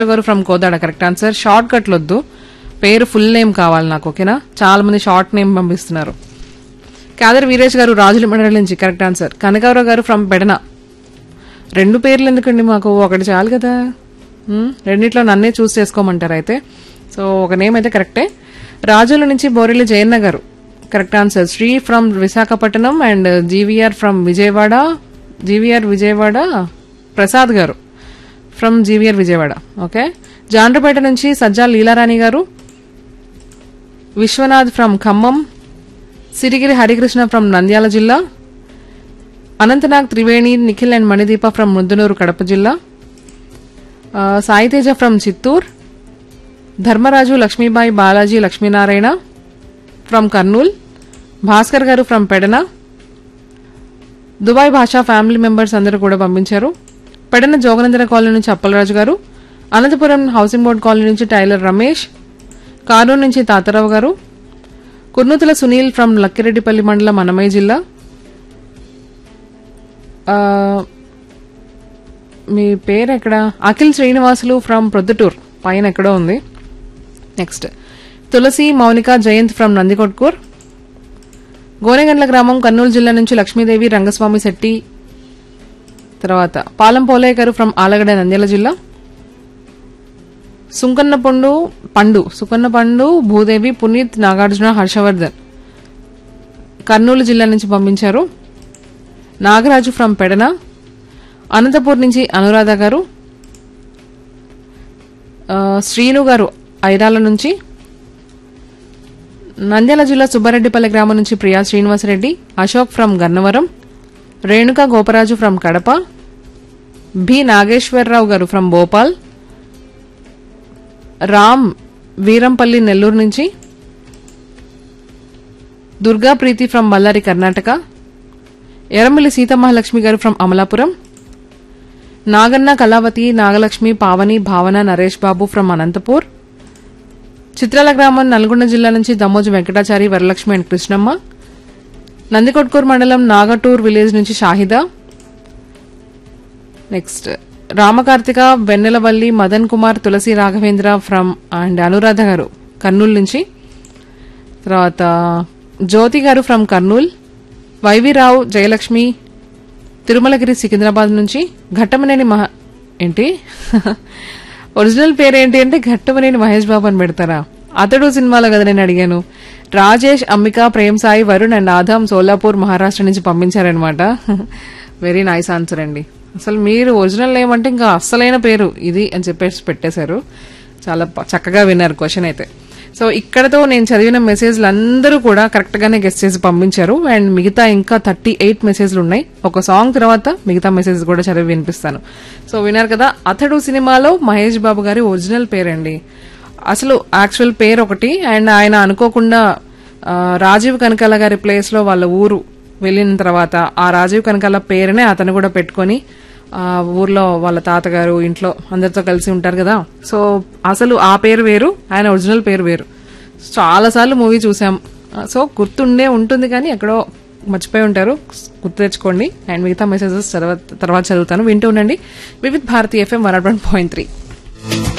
గారు from Kodada correct answer short కట్లు వద్దు పేరు ఫుల్ నేమ్ కావాలి నాకు ఓకేనా చాలా మంది షార్ట్ నేమ్ పంపిస్తున్నారు కాదర్ వీరేష్ గారు రాజుల మండలి నుంచి కరెక్ట్ ఆన్సర్ కనకావరావు గారు ఫ్రమ్ పెడన రెండు పేర్లు ఎందుకండి మాకు ఒకటి చాలు కదా మ్మ్, రెండిట్లో నన్నే చూస్ చేసుకోమంటారు అయితే సో ఒక నేమ్ అయితే కరెక్టే రాజుల నుంచి బోరెల్లి జయన్న గారు correct answer Sri from Visakhapatnam and GVR from Vijayawada GVR Vijayawada Prasad గారు from GVR Vijayawada okay Jandrapeta నుంచి సజ్జా లీలారాణి గారు విశ్వనాథ్ ఫ్రమ్ ఖమ్మం సిరిగిరి హరికృష్ణ ఫ్రమ్ నంద్యాల జిల్లా అనంతనాగ్ త్రివేణి నిఖిల్ అండ్ మణిదీప ఫ్రమ్ ముద్దునూరు కడప జిల్లా ఆ, సాయితేజ ఫ్రమ్ చిత్తూర్ ధర్మరాజు లక్ష్మీబాయి బాలాజీ లక్ష్మీనారాయణ ఫ్రమ్ కర్నూల్ భాస్కర్ గారు from Pedana Dubai Basha family members అందరూ కూడా పంపించారు పెడన జోగనందన కాలనీ నుంచి అప్పలరాజు గారు అనంతపురం హౌసింగ్ బోర్డ్ కాలనీ నుంచి టైలర్ రమేష్ కానూరు నుంచి తాతారావు గారు కుర్నూతుల సునీల్ ఫ్రమ్ లక్కిరెడ్డిపల్లి మండలం అన్నమయ్య జిల్లా ఆ, మీ పేరు ఎక్కడ అఖిల్ శ్రీనివాసులు ఫ్రమ్ ప్రొద్దుటూర్ పైన ఎక్కడో ఉంది నెక్స్ట్ తులసి మౌనిక జయంత్ ఫ్రమ్ నందికొట్కూర్ గోనెగండ్ల గ్రామం కర్నూలు జిల్లా నుంచి లక్ష్మీదేవి రంగస్వామి శెట్టి తర్వాత పాలం పోలయ్య గారు ఫ్రమ్ ఆలగడ నంద్యాల జిల్లా సుంకన్న పండు పండు సుకన్న పండు భూదేవి పునీత్ నాగార్జున హర్షవర్ధన్ కర్నూలు జిల్లా నుంచి పంపించారు నాగరాజు ఫ్రమ్ పెడన అనంతపూర్ నుంచి అనురాధ గారు ఆ, శ్రీను గారు ఐరాల నుంచి నంద్యాల జిల్లా సుబ్బారెడ్డిపల్లి గ్రామం నుంచి Priya Srinivasareddy Ashok from Gannavaram Renuka Goparaju from Kadapa B Nageswararao గారు ఫ్రమ్ భోపాల్ రామ్ వీరంపల్లి నెల్లూరు నుంచి దుర్గా ప్రీతి ఫ్రమ్ బళ్ళారి కర్ణాటక ఎర్రమల్లి సీతమహాలక్ష్మి గారు from Amalapuram Naganna Kalavathi Nagalakshmi Pavani Bhavana Naresh Babu from Anantapur చిత్రాల గ్రామం నల్గొండ జిల్లా నుంచి దమ్మోజు వెంకటాచారి వరలక్ష్మి అండ్ కృష్ణమ్మ నందికొట్కూరు మండలం నాగటూర్ విలేజ్ నుంచి Shahida next Ramakarthika Vennelavalli Madan Kumar Tulasi Raghavendra from and Anuradha garu Kurnool నుంచి తర్వాత జ్యోతి గారు ఫ్రమ్ కర్నూల్ వైవిరావు జయలక్ష్మి తిరుమలగిరి సికింద్రాబాద్ నుంచి ఘట్టమనేని మహ ఏంటి ఒరిజినల్ పేరు ఏంటి అంటే ఘట్టమనేని మహేష్ బాబు అని పెడతారా అతడు సినిమాలో కదా నేను అడిగాను రాజేష్ అంబిక ప్రేమ్ సాయి వరుణ్ అండ్ ఆదాం సోలాపూర్ మహారాష్ట్ర నుంచి పంపించారనమాట వెరీ నైస్ ఆన్సర్ అండి అసలు మీరు ఒరిజినల్ నేమ్ అంటే ఇంకా అస్సలైన పేరు ఇది అని చెప్పేసి పెట్టేశారు చాలా ప- చక్కగా విన్నారు క్వశ్చన్ అయితే సో ఇక్కడతో నేను చదివిన మెసేజ్లు అందరూ కూడా కరెక్ట్ గానే గెస్ట్ చేసి పంపించారు అండ్ మిగతా ఇంకా థర్టీ ఎయిట్ మెసేజ్లు ఉన్నాయి ఒక సాంగ్ తర్వాత మిగతా మెసేజ్ కూడా చదివి వినిపిస్తాను సో విన్నారు కదా అతడు సినిమాలో మహేష్ బాబు గారి ఒరిజినల్ పేరండి అసలు యాక్చువల్ పేరు ఒకటి అండ్ ఆయన అనుకోకుండా ఆ, రాజీవ్ కనకాల గారి ప్లేస్ లో వాళ్ళ ఊరు వెళ్ళిన తర్వాత ఆ రాజీవ్ కనకాల పేరునే అతను కూడా పెట్టుకొని ఆ ఊర్లో వాళ్ళ తాతగారు ఇంట్లో అందరితో కలిసి ఉంటారు కదా సో అసలు ఆ పేరు వేరు ఆయన ఒరిజినల్ పేరు వేరు చాలా సార్లు మూవీ చూసాం సో గుర్తుండే ఉంటుంది కానీ ఎక్కడో మర్చిపోయి ఉంటారు గుర్తు తెచ్చుకోండి అండ్ మిగతా మెసేజెస్ తర్వాత తర్వాత చదువుతాను వింటూ ఉండండి Vividh Bharati FM one point three